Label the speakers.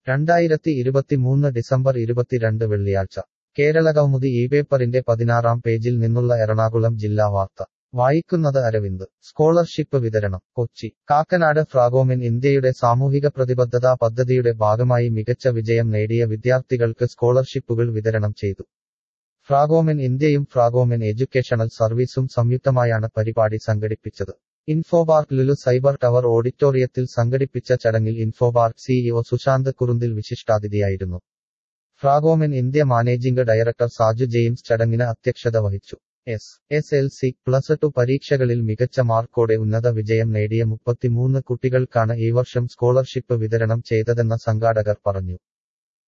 Speaker 1: രണ്ടായിരത്തി ഇരുപത്തിമൂന്ന് ഡിസംബർ ഇരുപത്തിരണ്ട് വെള്ളിയാഴ്ച കേരളകൗമുദി ഈ പേപ്പറിന്റെ പതിനാറാം പേജിൽ നിന്നുള്ള എറണാകുളം ജില്ലാ വാർത്ത വായിക്കുന്നത് അരവിന്ദ് സ്കോളർഷിപ്പ് വിതരണം കൊച്ചി കാക്കനാട് ഫ്രാഗോമിൻ ഇന്ത്യയുടെ സാമൂഹിക പ്രതിബദ്ധതാ പദ്ധതിയുടെ ഭാഗമായി മികച്ച വിജയം നേടിയ വിദ്യാർത്ഥികൾക്ക് സ്കോളർഷിപ്പുകൾ വിതരണം ചെയ്തു ഫ്രാഗോമിൻ ഇന്ത്യയും ഫ്രാഗോമിൻ എഡ്യൂക്കേഷണൽ സർവീസും സംയുക്തമായാണ് പരിപാടി സംഘടിപ്പിച്ചത് ഇൻഫോപാർക്ക് ലുലു സൈബർ ടവർ ഓഡിറ്റോറിയത്തിൽ സംഘടിപ്പിച്ച ചടങ്ങിൽ ഇൻഫോപാർക്ക് സിഇഒ സുശാന്ത് കുറുന്തിൽ വിശിഷ്ടാതിഥിയായിരുന്നു Fragomen India managing director Saju James ചടങ്ങിന് അധ്യക്ഷത വഹിച്ചു S S L C plus two പരീക്ഷകളിൽ മികച്ച മാർക്കോടെ ഉന്നത വിജയം നേടിയ മുപ്പത്തിമൂന്ന് കുട്ടികൾക്കാണ് ഈ വർഷം സ്കോളർഷിപ്പ് വിതരണം ചെയ്തതെന്ന് സംഘാടകർ പറഞ്ഞു